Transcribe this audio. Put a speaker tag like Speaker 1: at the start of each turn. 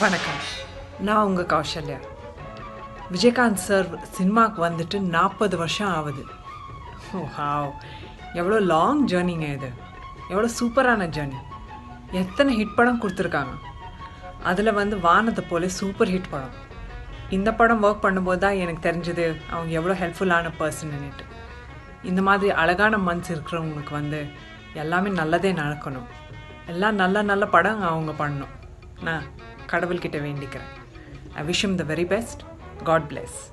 Speaker 1: வணக்கம் நான் உங்கள் கௌசல்யா விஜயகாந்த் சார் சினிமாவுக்கு வந்துட்டு நாற்பது வருஷம் ஆகுது ஓ ஹாவ் எவ்வளோ லாங் ஜேர்னிங்க இது எவ்வளோ சூப்பரான ஜேர்னி எத்தனை ஹிட் படம் கொடுத்துருக்காங்க அதில் வந்து வானத்தை போல சூப்பர் ஹிட் படம் இந்த படம் ஒர்க் பண்ணும்போது தான் எனக்கு தெரிஞ்சது அவங்க எவ்வளோ ஹெல்ப்ஃபுல்லான பர்சன்னுட்டு இந்த மாதிரி அழகான மனசு இருக்கிறவங்களுக்கு வந்து எல்லாமே நல்லதே நடக்கணும் எல்லாம் நல்ல நல்ல படம் அவங்க பண்ணணும் நான் கடவுள்கிட்ட வேண்டிக்கிறேன் I wish the very best God bless